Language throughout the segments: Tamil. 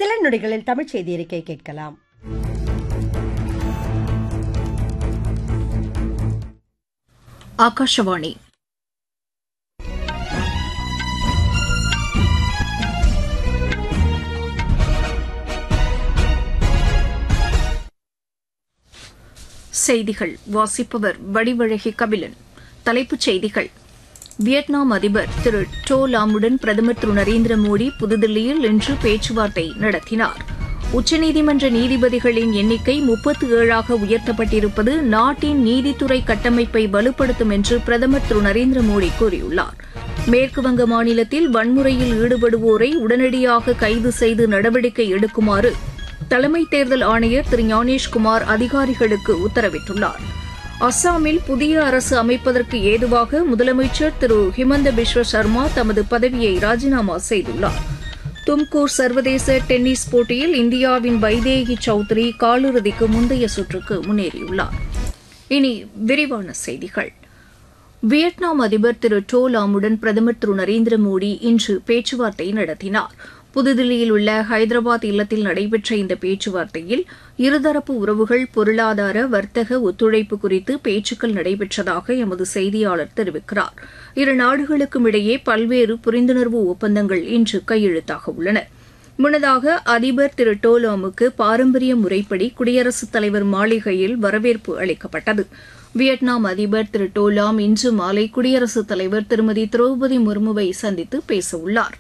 சில நொடிகளில் தமிழ் செய்தி அறிக்கை கேட்கலாம் ಆಕಾಶವಾಣಿ செய்திகள் வாசிப்பவர் வடிவழகி கபிலன் தலைப்புச் செய்திகள் வியட்நாம் அதிபர் திரு டோ லாமுடன் பிரதமர் திரு நரேந்திர மோடி புதுதில்லியில் இன்று பேச்சுவார்த்தை நடத்தினார் உச்சநீதிமன்ற நீதிபதிகளின் எண்ணிக்கை முப்பத்து ஏழாக உயர்த்தப்பட்டிருப்பது நாட்டின் நீதித்துறை கட்டமைப்பை வலுப்படுத்தும் என்று பிரதமர் திரு நரேந்திர மோடி கூறியுள்ளார் மேற்குவங்க மாநிலத்தில் வன்முறையில் ஈடுபடுவோரை உடனடியாக கைது செய்து நடவடிக்கை எடுக்குமாறு தலைமை தேர்தல் ஆணையர் திரு ஞானேஷ்குமார் அதிகாரிகளுக்கு உத்தரவிட்டுள்ளார் அஸ்ஸாமில் புதிய அரசு அமைப்பதற்கு ஏதுவாக முதலமைச்சர் திரு ஹிமந்த பிஸ்வ சர்மா தமது பதவியை ராஜினாமா செய்துள்ளார் தும்கூர் சர்வதேச டென்னிஸ் போட்டியில் இந்தியாவின் வைதேகி சௌத்ரி காலிறுதிக்கு முந்தைய சுற்றுக்கு முன்னேறியுள்ளார் இனி விரிவான செய்திகள் வியட்நாம் அதிபர் திரு டோ லாமுடன் பிரதமர் திரு நரேந்திர மோடி இன்று பேச்சுவார்த்தை நடத்தினார் புதுதில்லியில் உள்ள ஹைதராபாத் இல்லத்தில் நடைபெற்ற இந்த பேச்சுவார்த்தையில் இருதரப்பு உறவுகள் பொருளாதார வர்த்தக ஒத்துழைப்பு குறித்து பேச்சுக்கள் நடைபெற்றதாக எமது செய்தியாளர் தெரிவிக்கிறார் இரு நாடுகளுக்கும் இடையே பல்வேறு புரிந்துணர்வு ஒப்பந்தங்கள் இன்று கையெழுத்தாக உள்ளன முன்னதாக அதிபர் திரு டோலாமுக்கு பாரம்பரிய முறைப்படி குடியரசுத் தலைவர் மாளிகையில் வரவேற்பு அளிக்கப்பட்டது வியட்நாம் அதிபர் திரு டோலாம் இன்று மாலை குடியரசுத் தலைவர் திருமதி திரௌபதி முர்முவை சந்தித்து பேசவுள்ளார்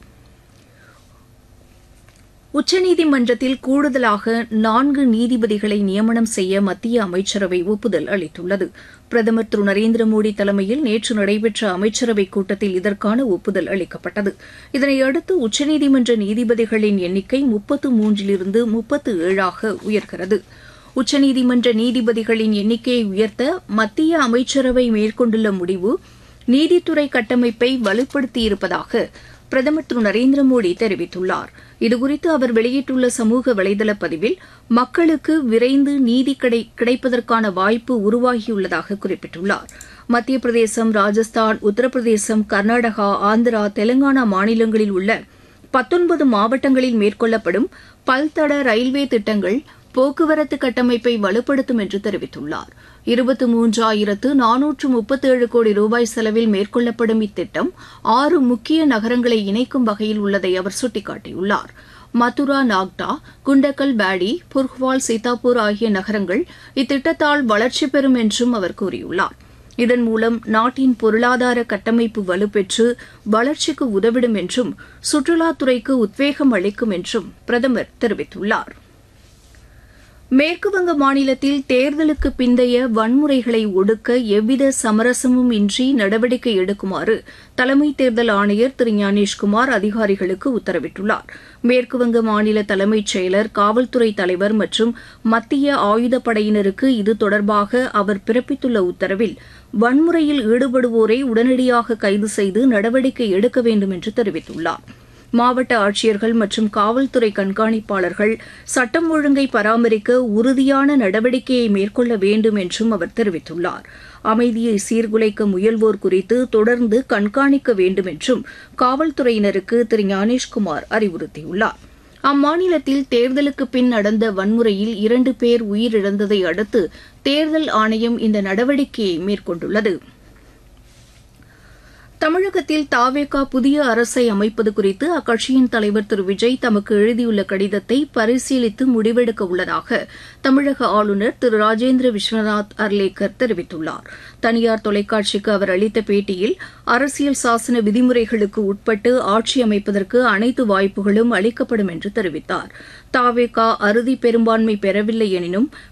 உச்சநீதிமன்றத்தில் கூடுதலாக நான்கு நீதிபதிகளை நியமனம் செய்ய மத்திய அமைச்சரவை ஒப்புதல் அளித்துள்ளது பிரதமர் திரு நரேந்திர மோடி தலைமையில் நேற்று நடைபெற்ற அமைச்சரவைக் கூட்டத்தில் இதற்கான ஒப்புதல் அளிக்கப்பட்டது இதனையடுத்து உச்சநீதிமன்ற நீதிபதிகளின் எண்ணிக்கை முப்பத்து மூன்றிலிருந்து முப்பத்து ஏழாக உயர்கிறது உச்சநீதிமன்ற நீதிபதிகளின் எண்ணிக்கையை உயர்த்த மத்திய அமைச்சரவை மேற்கொண்டுள்ள முடிவு நீதித்துறை கட்டமைப்பை வலுப்படுத்தியிருப்பதாக பிரதமர் திரு நரேந்திர மோடி தெரிவித்துள்ளார் இதுகுறித்து அவர் வெளியிட்டுள்ள சமூக வலைதள பதிவில் மக்களுக்கு விரைந்து நீதி கிடை கிடைப்பதற்கான வாய்ப்பு உருவாகியுள்ளதாக குறிப்பிட்டுள்ளார் மத்திய பிரதேசம் ராஜஸ்தான் உத்தரப்பிரதேசம் கர்நாடகா ஆந்திரா தெலங்கானா மாநிலங்களில் உள்ள பத்தொன்பது மாவட்டங்களில் மேற்கொள்ளப்படும் பல்தட ரயில்வே திட்டங்கள் போக்குவரத்து கட்டமைப்பை வலுப்படுத்தும் என்று தெரிவித்துள்ளார் இருபத்து மூன்றாயிரத்து நானூற்று முப்பத்தேழு கோடி ரூபாய் செலவில் மேற்கொள்ளப்படும் இத்திட்டம் ஆறு முக்கிய நகரங்களை இணைக்கும் வகையில் உள்ளதை அவர் சுட்டிக்காட்டியுள்ளார் மதுரா நாக்டா குண்டக்கல் பேடி புர்ஹ்வால் சீதாப்பூர் ஆகிய நகரங்கள் இத்திட்டத்தால் வளர்ச்சி பெறும் என்றும் அவர் கூறியுள்ளார் இதன் மூலம் நாட்டின் பொருளாதார கட்டமைப்பு வலுப்பெற்று வளர்ச்சிக்கு உதவிடும் என்றும் சுற்றுலாத்துறைக்கு உத்வேகம் அளிக்கும் என்றும் பிரதமர் தெரிவித்துள்ளார் மேற்குவங்க மாநிலத்தில் தேர்தலுக்கு பிந்தைய வன்முறைகளை ஒடுக்க எவ்வித சமரசமும் இன்றி நடவடிக்கை எடுக்குமாறு தலைமை தேர்தல் ஆணையர் திரு ஞானேஷ்குமார் அதிகாரிகளுக்கு உத்தரவிட்டுள்ளார் மேற்குவங்க மாநில தலைமைச் செயலர் காவல்துறை தலைவர் மற்றும் மத்திய ஆயுதப்படையினருக்கு இது தொடர்பாக அவர் பிறப்பித்துள்ள உத்தரவில் வன்முறையில் ஈடுபடுவோரை உடனடியாக கைது செய்து நடவடிக்கை எடுக்க வேண்டும் என்று தெரிவித்துள்ளார் மாவட்ட ஆட்சியர்கள் மற்றும் காவல்துறை கண்காணிப்பாளர்கள் சட்டம் ஒழுங்கை பராமரிக்க உறுதியான நடவடிக்கையை மேற்கொள்ள வேண்டும் என்றும் அவர் தெரிவித்துள்ளார் அமைதியை சீர்குலைக்க முயல்வோர் குறித்து தொடர்ந்து கண்காணிக்க வேண்டும் என்றும் காவல்துறையினருக்கு திரு ஞானேஷ்குமார் அறிவுறுத்தியுள்ளார் அம்மாநிலத்தில் தேர்தலுக்கு பின் நடந்த வன்முறையில் இரண்டு பேர் உயிரிழந்ததை அடுத்து தேர்தல் ஆணையம் இந்த நடவடிக்கையை மேற்கொண்டுள்ளது தமிழகத்தில் தாவேகா புதிய அரசை அமைப்பது குறித்து அக்கட்சியின் தலைவர் திரு விஜய் தமக்கு எழுதியுள்ள கடிதத்தை பரிசீலித்து முடிவெடுக்க உள்ளதாக தமிழக ஆளுநர் திரு ராஜேந்திர விஸ்வநாத் அர்லேக்கர் தெரிவித்துள்ளார் தனியார் தொலைக்காட்சிக்கு அவர் அளித்த பேட்டியில் அரசியல் சாசன விதிமுறைகளுக்கு உட்பட்டு ஆட்சி அமைப்பதற்கு அனைத்து வாய்ப்புகளும் அளிக்கப்படும் என்று தெரிவித்தார் தாவேகா அறுதி பெரும்பான்மை பெறவில்லை எனினும்